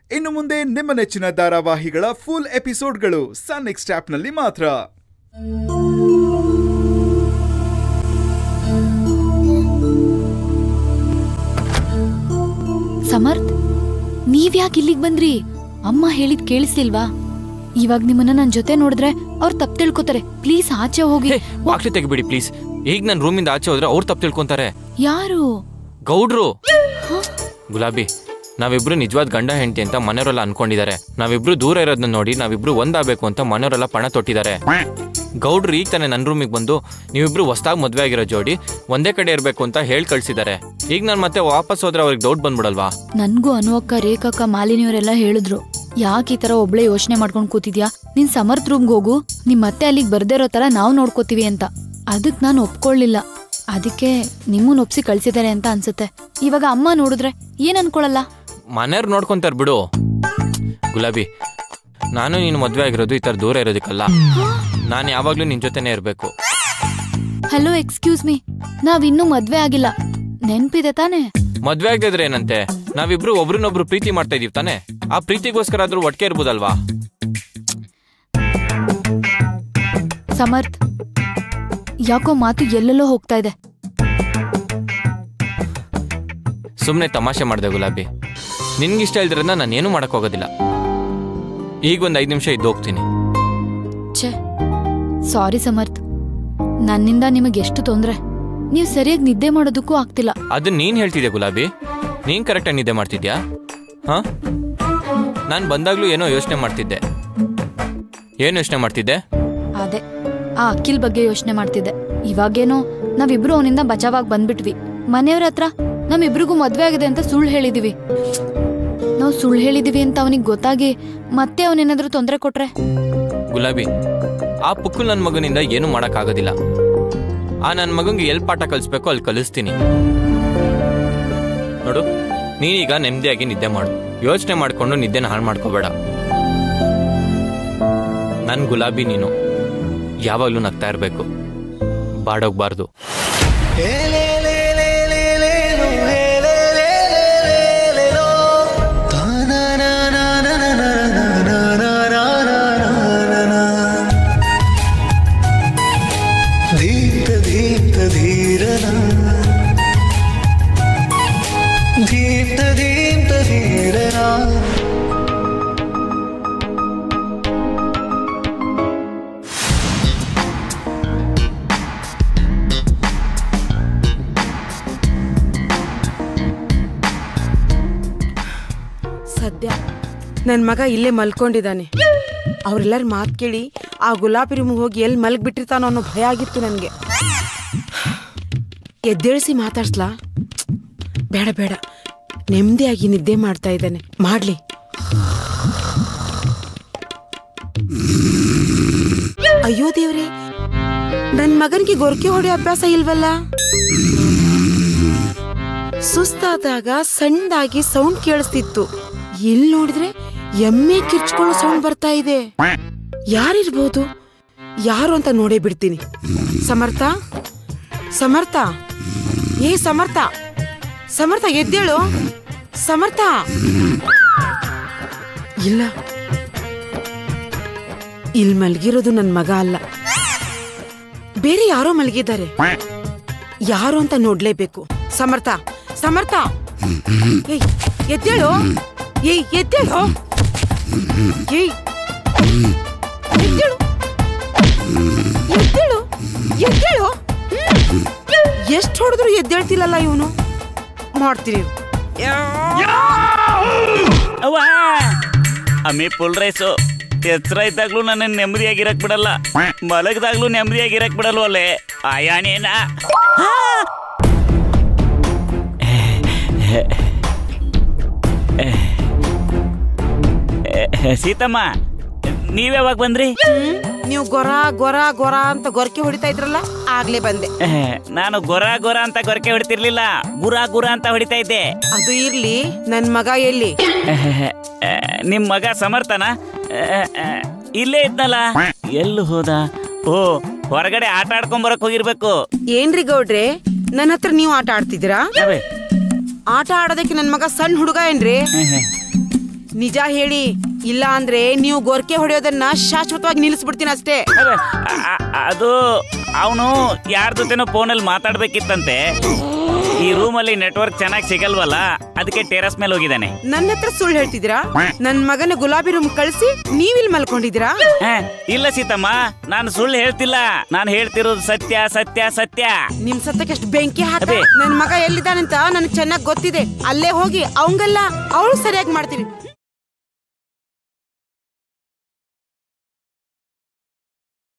ಇನ್ನು ಮುಂದೆ ನಿಮ್ಮ ನೆಚ್ಚಿನ ಧಾರಾವಾಹಿಗಳ ಫುಲ್ ಎಪಿಸೋಡ್ಗಳು ಸನ್ ನೆಕ್ಸ್ಟ್ ಆಪ್ನಲ್ಲಿ ಮಾತ್ರ ಸಮರ್ಥ್ ನೀವ್ಯಾಕೆ ಇಲ್ಲಿಗ್ ಬಂದ್ರಿ ಅಮ್ಮ ಹೇಳಿದ್ ಕೇಳಿಸ್ಲಿಲ್ವಾ ಇವಾಗ ನಿಮ್ಮನ್ನ ನನ್ ಜೊತೆ ನೋಡಿದ್ರೆ ಅವ್ರು ತಪ್ಪು ತಿಳ್ಕೊತಾರೆ ಪ್ಲೀಸ್ ಆಚೆ ಹೋಗಿ ಬಾಕ್ಲಿ ತೆಗಿಬಿಡಿ ಪ್ಲೀಸ್ ಈಗ ನಾನು ರೂಮಿಂದ ಆಚೆ ಹೋದ್ರೆ ಅವ್ರು ತಪ್ಪು ತಿಳ್ಕೊಂತಾರೆ ಯಾರು ಗೌಡ್ರು ಗುಲಾಬಿ ನಾವಿಬ್ರು ನಿಜವಾದ ಗಂಡ ಹೆಂಡತಿ ಅಂತ ಮನೆಯವರೆಲ್ಲ ಅನ್ಕೊಂಡಿದ್ದಾರೆ ನಾವಿಬ್ರು ದೂರ ಇರೋದನ್ನ ನೋಡಿ ನಾವಿಬ್ರು ಒಂದಾಗಬೇಕು ಅಂತ ಮನೆಯವರೆಲ್ಲ ಪಣ ತೊಟ್ಟಿದ್ದಾರೆ ಗೌಡ್ರು ಈಗ ತಾನೇ ನನ್ನ ರೂಮಿಗೆ ಬಂದು ನೀವಿಬ್ರು ಹೊಸ್ದಾಗಿ ಮದ್ವೆ ಆಗಿರೋ ಜೋಡಿ ಒಂದೇ ಕಡೆ ಇರಬೇಕು ಅಂತ ಹೇಳಿ ಕಳ್ಸಿದ್ದಾರೆ ಈಗ ನಾನು ಮತ್ತೆ ವಾಪಸ್ ಹೋದ್ರೆ ಅವ್ರಿಗೆ ಡೌಟ್ ಬಂದ್ಬಿಡಲ್ವಾ ನನ್ಗೂ ಅನುವಕ್ಕ ರೇಖಕ್ಕ ಮಾಲಿನಿಯವರೆಲ್ಲ ಹೇಳಿದ್ರು ಯಾಕೆ ಈ ತರ ಒಬ್ಳೆ ಯೋಚನೆ ಮಾಡ್ಕೊಂಡ್ ಕೂತಿದ್ಯಾ ನೀನ್ ಸಮರ್ಥ್ ರೂಮ್ಗೆ ಹೋಗು ನಿಮ್ ಮತ್ತೆ ಅಲ್ಲಿಗೆ ಬರ್ದೇ ಇರೋ ತರ ನಾವ್ ನೋಡ್ಕೋತೀವಿ ಅಂತ ಅದಕ್ ನಾನು ಒಪ್ಕೊಳ್ಳಿಲ್ಲ ಅದಕ್ಕೆ ನಿಮ್ಮನ್ ಒಪ್ಸಿ ಕಳ್ಸಿದ್ದಾರೆ ಅಂತ ಅನ್ಸುತ್ತೆ ಇವಾಗ ಅಮ್ಮ ನೋಡಿದ್ರೆ ಏನ್ ಅನ್ಕೊಳಲ್ಲ ಮನೆಯವ್ರು ನೋಡ್ಕೊಂತಾರೆ ಬಿಡು ಗುಲಾಬಿ ನಾನು ನೀನು ಮದ್ವೆ ಆಗಿರೋದು ಈ ಥರ ದೂರ ಇರೋದಕ್ಕಲ್ಲ ನಾನು ಯಾವಾಗ್ಲೂ ನಿನ್ ಜೊತೆನೇ ಇರಬೇಕು ಹಲೋ ಎಕ್ಸ್ಕ್ಯೂಸ್ ಮೀ ನಾವ್ ಇನ್ನೂ ಮದ್ವೆ ಆಗಿಲ್ಲ ನೆನ್ಪಿದೆ ತಾನೇ ಮದ್ವೆ ಆಗದಿದ್ರೆ ಏನಂತೆ ನಾವಿಬ್ರು ಒಬ್ರನ್ನೊಬ್ರು ಪ್ರೀತಿ ಮಾಡ್ತಾ ಇದೀವಿ ತಾನೆ ಆ ಪ್ರೀತಿಗೋಸ್ಕರ ಆದ್ರೂ ಒಟ್ಟಿಗೆ ಇರ್ಬೋದಲ್ವಾ ಸಮರ್ಥ್ ಯಾಕೋ ಮಾತು ಎಲ್ಲೆಲ್ಲೋ ಹೋಗ್ತಾ ಇದೆ ಸುಮ್ಮನೆ ತಮಾಷೆ ಮಾಡಿದೆ ಗುಲಾಬಿ ನಿನ್ಗಿಷ್ಟ ಇಲ್ದ್ರಿಂದ ನಾನು ಏನೂ ಮಾಡಕ್ ಹೋಗೋದಿಲ್ಲ ಈಗ ಒಂದ್ ಐದು ನಿಮಿಷ ಇದ್ದು ಹೋಗ್ತೀನಿ ಛೇ ಸಾರಿ ಸಮರ್ಥ್ ನನ್ನಿಂದ ನಿಮಗೆ ಎಷ್ಟು ತೊಂದ್ರೆ ನೀವು ಸರಿಯಾಗಿ ನಿದ್ದೆ ಮಾಡೋದಕ್ಕೂ ಆಗ್ತಿಲ್ಲ ಅದನ್ನ ನೀನ್ ಹೇಳ್ತಿದ್ಯಾ ಗುಲಾಬಿ ನೀನ್ ಕರೆಕ್ಟಾಗಿ ನಿದ್ದೆ ಮಾಡ್ತಿದ್ಯಾ ಹಾ ನಾನು ಬಂದಾಗ್ಲೂ ಏನೋ ಯೋಚನೆ ಮಾಡ್ತಿದ್ದೆ ಏನು ಯೋಚನೆ ಮಾಡ್ತಿದ್ದೆ ಅದೇ ಆ ಅಖಿಲ್ ಬಗ್ಗೆ ಯೋಚನೆ ಮಾಡ್ತಿದ್ದೆ ಇವಾಗೇನೋ ನಾವಿಬ್ರು ಅವನಿಂದ ಬಚಾವಾಗಿ ಬಂದ್ಬಿಟ್ವಿ ಮನೆಯವ್ರ ಹತ್ರ ನಮ್ಮಿಬ್ರಿಗೂ ಮದ್ವೆ ಆಗಿದೆ ಅಂತ ಸುಳ್ಳು ಹೇಳಿದೀವಿ ನಾವು ಸುಳ್ಳು ಹೇಳಿದೀವಿ ಅಂತ ಅವನಿಗೆ ಗೊತ್ತಾಗಿ ಮತ್ತೆ ಅವನೇನಾದ್ರೂ ತೊಂದರೆ ಕೊಟ್ರೆ ಗುಲಾಬಿ ಆ ಪುಕ್ಕು ನನ್ನ ಮಗನಿಂದ ಏನು ಮಾಡೋಕ್ಕಾಗೋದಿಲ್ಲ ಆ ನನ್ನ ಮಗಂಗೆ ಎಲ್ಲಿ ಪಾಠ ಕಲಿಸ್ಬೇಕು ಅಲ್ಲಿ ಕಲಿಸ್ತೀನಿ ನೋಡು ನೀನೀಗ ನೆಮ್ಮದಿಯಾಗಿ ನಿದ್ದೆ ಮಾಡು ಯೋಚನೆ ಮಾಡ್ಕೊಂಡು ನಿದ್ದೆನ ಹಾಳು ಮಾಡ್ಕೋಬೇಡ ನನ್ನ ಗುಲಾಬಿ ನೀನು ಯಾವಾಗಲೂ ನಗ್ತಾ ಇರಬೇಕು ಬಾಡೋಗ್ಬಾರ್ದು ಧೀತ ಧೀತ ಧೀರನ ಧೀತ ಧೀತ ಧೀರನ ಸದ್ಯ ನನ್ನ ಮಗ ಇಲ್ಲೇ ಮಲ್ಕೊಂಡಿದ್ದಾನೆ ಅವ್ರೆಲ್ಲರ ಮಾತು ಕೇಳಿ ಆ ಗುಲಾಬಿ ರೂಮಿಗೆ ಹೋಗಿ ಎಲ್ಲಿ ಮಲಗ್ಬಿಟ್ಟಿರ್ತಾನೋ ಅನ್ನೋ ಭಯ ಆಗಿತ್ತು ನನಗೆ ಎದ್ದೇಳಿಸಿ ಮಾತಾಡ್ಸ್ಲಾ ಬೇಡ ಬೇಡ ನೆಮ್ಮದಿಯಾಗಿ ನಿದ್ದೆ ಮಾಡ್ತಾ ಇದ್ದಾನೆ ಮಾಡ್ಲಿ ಅಯ್ಯೋ ದೇವ್ರೆ ನನ್ ಮಗನಿಗೆ ಗೊರಕೆ ಹೊಡೆಯೋ ಅಭ್ಯಾಸ ಇಲ್ವಲ್ಲ ಸುಸ್ತಾದಾಗ ಸಣ್ಣದಾಗಿ ಸೌಂಡ್ ಕೇಳಿಸ್ತಿತ್ತು ಎಲ್ಲಿ ನೋಡಿದ್ರೆ ಎಮ್ಮೆ ಕಿರ್ಚ್ಕೊಳ್ಳೋ ಸೌಂಡ್ ಬರ್ತಾ ಇದೆ ಯಾರಿರ್ಬೋದು ಯಾರು ಅಂತ ನೋಡೇ ಬಿಡ್ತೀನಿ ಸಮರ್ಥ ಸಮರ್ಥ ಏ ಸಮರ್ಥ ಸಮರ್ಥ ಎದ್ದೇಳು ಸಮರ್ಥ ಇಲ್ಲ ಇಲ್ಲಿ ಮಲಗಿರೋದು ನನ್ನ ಮಗ ಅಲ್ಲ ಬೇರೆ ಯಾರೋ ಮಲಗಿದ್ದಾರೆ ಯಾರು ಅಂತ ನೋಡ್ಲೇಬೇಕು ಸಮರ್ಥ ಸಮರ್ಥ ಏಯ್ ಎದ್ದೇಳು ಏಯ್ ಎದ್ದೇಳು ಏಯ್ ಎದ್ದೇಳು ಎದ್ದೇಳು ಎದ್ದೇಳು ಎಷ್ಟು ಹೊಡೆದ್ರು ಎದ್ದೇಳ್ತಿಲ್ಲಲ್ಲ ಇವನು ಮಾಡ್ತೀನಿ ಅವ್ವ ಅಮ್ಮಿ ಫುಲ್ ರೈಸು ಎಚ್ಚರ ಇದ್ದಾಗ್ಲೂ ನನ್ನ ನೆಮ್ಮದಿಯಾಗಿರಕ್ ಬಿಡಲ್ಲ ಮಲಗದಾಗ್ಲೂ ನೆಮ್ಮದಿಯಾಗಿರಕ್ ಬಿಡಲ್ವಲ್ಲೇ ಆಯಾನೇನ ಸೀತಮ್ಮ ನೀವ್ಯಾವಾಗ ಬಂದ್ರಿ ನೀವು ಗೊರ ಗೊರ ಗೊರ ಅಂತ ಗೊರಕೆ ಹೊಡಿತಾ ಇದ್ರಲ್ಲ ಆಗ್ಲೇ ಬಂದೆ ನಾನು ಗೊರ ಗೊರ ಅಂತ ಗೊರಕೆ ಹೊಡಿತಿರ್ಲಿಲ್ಲ ಗುರ ಗುರ ಅಂತ ಹೊಡಿತಾ ಇದ್ದೆ ಅದು ಇರ್ಲಿ ನನ್ ಮಗ ಎಲ್ಲಿ ನಿಮ್ ಮಗ ಸಮರ್ಥನ ಇಲ್ಲೇ ಇದ್ನಲ್ಲ ಎಲ್ಲಿ ಹೋದ ಓ ಹೊರಗಡೆ ಆಟ ಆಡ್ಕೊಂಡ್ ಬರಕ್ ಹೋಗಿರ್ಬೇಕು ಏನ್ರಿ ಗೌಡ್ರೆ ನನ್ನ ಹತ್ರ ನೀವು ಆಟ ಆಡ್ತಿದ್ದೀರಾ ಅವೇ. ಆಟ ಆಡೋದಕ್ಕೆ ನನ್ ಮಗ ಸಣ್ಣ ಹುಡುಗ ಏನ್ರಿ ನಿಜ ಹೇಳಿ ಇಲ್ಲ ಅಂದ್ರೆ ನೀವು ಗೋರ್ಕೆ ಹೊಡೆಯೋದನ್ನ ಶಾಶ್ವತವಾಗಿ ನಿಲ್ಲಿಸ್ಬಿಡ್ತೀನಿ ಅಷ್ಟೇ ಅರೆ, ಆ- ಆ- ಅದು ಅವನು ಯಾರ ಜೊತೆನೋ ಫೋನಲ್ಲಿ ಮಾತಾಡ್ಬೇಕಿತ್ತಂತೆ ಈ ರೂಮಲ್ಲಿ ನೆಟ್ವರ್ಕ್ ಚೆನ್ನಾಗಿ ಸಿಗಲ್ವಲ್ಲ ಅದಕ್ಕೆ ಟೆರಸ್ ಮೇಲೆ ಹೋಗಿದ್ದಾನೆ ನನ್ನ ಹತ್ರ ಸುಳ್ಳು ಹೇಳ್ತಿದ್ದೀರಾ ನನ್ ಮಗನ ಗುಲಾಬಿ ರೂಮ್ ಕಳಿಸಿ ನೀವಿಲ್ ಮಲ್ಕೊಂಡಿದ್ದೀರಾ ಹ, ಇಲ್ಲ ಸೀತಮ್ಮ ನಾನು ಸುಳ್ಳು ಹೇಳ್ತಿಲ್ಲ ನಾನು ಹೇಳ್ತಿರೋದು ಸತ್ಯ ಸತ್ಯ ಸತ್ಯ ನಿಮ್ ಸತ್ತಕ್ಕೆ ಎಷ್ಟು ಬೆಂಕಿ ಹಾಕ ಅದೇ. ನನ್ ಮಗ ಎಲ್ಲಿದ್ದಾನಂತ ನನಗೆ ಚೆನ್ನಾಗಿ ಗೊತ್ತಿದೆ ಅಲ್ಲೇ ಹೋಗಿ ಅವಂಗಲ್ಲ ಅವಳು ಸರಿಯಾಗಿ ಮಾಡ್ತೀನಿ